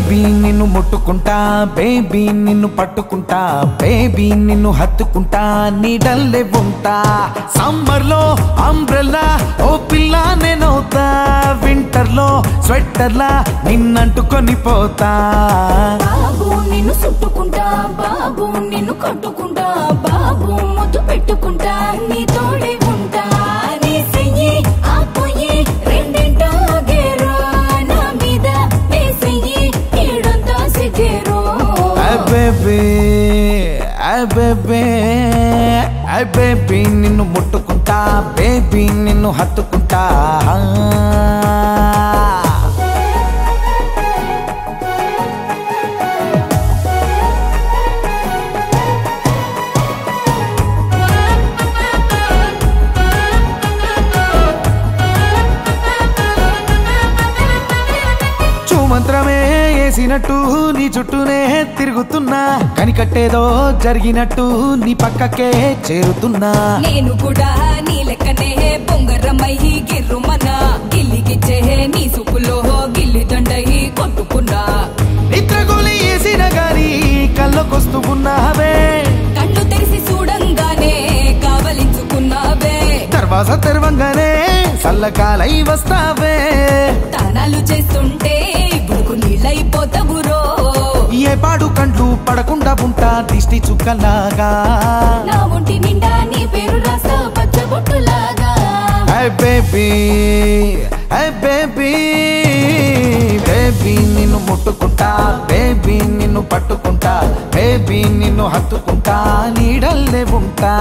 baby నిన్ను ముట్టుకుంటా baby నిన్ను పట్టుకుంటా బేబీ నిన్ను హత్తుకుంటా నీడల్లే ఉంటా సమ్మర్ లో అంబ్రెల్లా ఓ పిల్ల నేనవుతా వింటర్ లో స్వెట్టర్ లా నిన్నంటుకొని పోతా బాబు నిన్ను చుట్టుకుంటా బాబు నిన్ను కట్టుకుంటా బాబు ముద్దు పెట్టుకుంటా నీ తోడే ఉంటా నీ చెయ్యి ఆ పొయ్యి రెండింటా గేరో నా మీద వేసెయ్యి ఏడంతా సిగేరో I baby I baby I baby నిన్ను ముట్టుకుంటా బేబీ నిన్ను హత్తుకుంటా చూమంత్రమే వేసినట్టు నీ చుట్టూనే తిరుగుతున్నా కనికట్టేదో జరిగినట్టు నీ పక్కకే చేరుతున్నా నేను కూడా నీ లెక్కనే పొంగరమై గిర్రుమన గిల్లిగిచ్చే నీ సుపులో గిల్లి దండయి కొట్టుకున్నా నిద్రగోలి వేసిన గాని కళ్ళకొస్తూ ఉన్నావే కళ్ళు తెరిసి చూడంగానే కావలించుకున్నావే దర్వాజా తెరవంగానే చల్లకాలై వస్తావే తానాలు చేస్తుంటే బుడుకు నీళ్ళైపోతావురో ఏ పాడు కండ్లు పడకుండా ఉంటా దిష్టి చుక్కలాగా నా ఒంటి నిండా నీ పేరు రాస్తా పచ్చబొట్టులాగా I baby I baby baby నిన్ను ముట్టుకుంటా బేబీ నిన్ను పట్టుకుంటా బేబీ నిన్ను హత్తుకుంటా నీడల్లే ఉంటా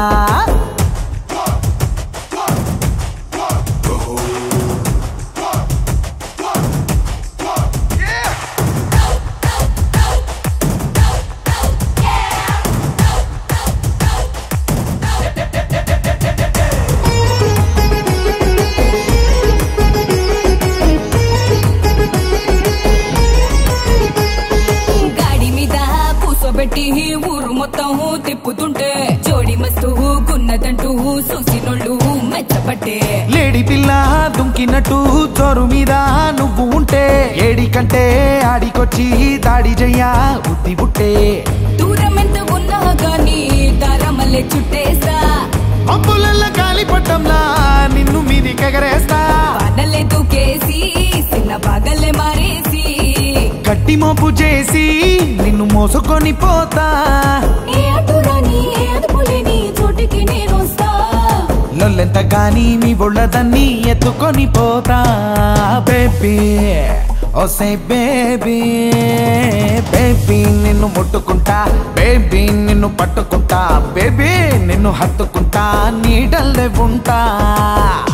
గాడి మీద కూసోబెట్టి ఊరు మొత్తం తిప్పుతుంటే జోడి మస్తు గున్నదంటూ చూసినోళ్ళు మెచ్చబట్టే లేడి పిల్ల దుంకినట్టు చోరు మీద నువ్వు ఉంటే ఏడి కంటే ఆడికొచ్చి దాడి చెయ్యా బుద్ధి బుట్టే దూరం ఎంత ఉన్నా గాని దారమల్లె చుట్టేసా మబ్బులల్ల గాలి పట్టంలా నిన్ను మీది కగరేస్తా వానలే దూకేసి చిన్న బాగలే మారేసి గట్టి మోపు చేసి నిన్ను మోసుకొని పోతా ఏ అటురాని ఏ అదుపులేని చోటికి నేను వస్తా లొల్లెంత గాని మీ ఒళ్ళదన్ని ఎత్తుకొని పోతా బేబీ ఓసే బేబీ బేబీ నిన్ను ముట్టుకుంటా బేబీ నిన్ను పట్టుకుంటా బేబీ నిన్ను హత్తుకుంటా నీడల్లే ఉంటా